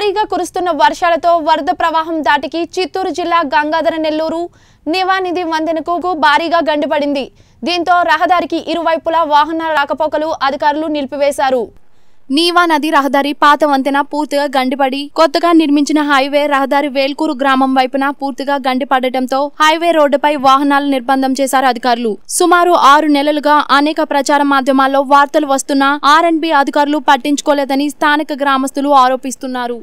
భారీగా కురుస్తున్న వర్షాలతో వరద ప్రవాహం దాటికి చిత్తూరు జిల్లా గంగాధర నెల్లూరు నివానిధి వంతెనకు భారీగా గండిపడింది దీంతో రహదారికి ఇరువైపులా వాహనాల రాకపోకలు అధికారులు నిలిపివేశారు నీవా నది రహదారి పాత వంతెన పూర్తిగా గండిపడి కొత్తగా నిర్మించిన హైవే రహదారి వేల్కూరు గ్రామం వైపున పూర్తిగా గండిపడటంతో హైవే రోడ్డుపై వాహనాలు నిర్బంధం చేశారు అధికారులు సుమారు ఆరు నెలలుగా అనేక ప్రచార మాధ్యమాల్లో వార్తలు వస్తున్నా ఆర్ అండ్ బి అధికారులు పట్టించుకోలేదని స్థానిక గ్రామస్తులు ఆరోపిస్తున్నారు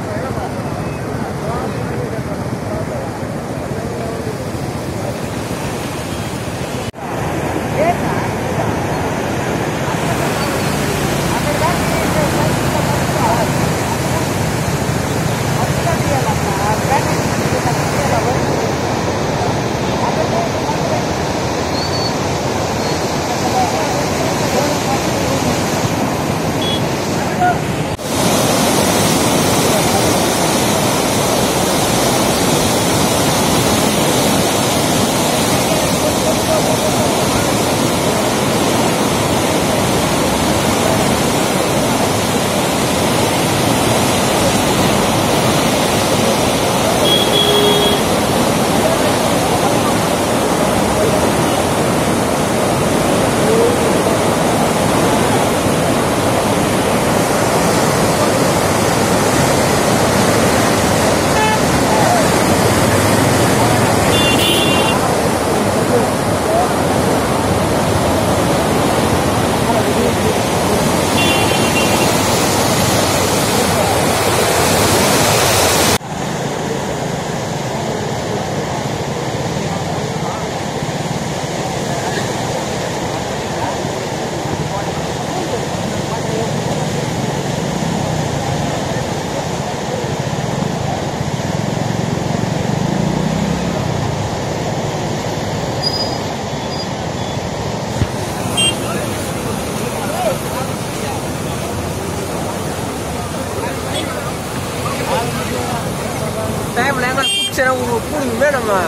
టైం లేక కూర్చొని కూడి మేడమ్మా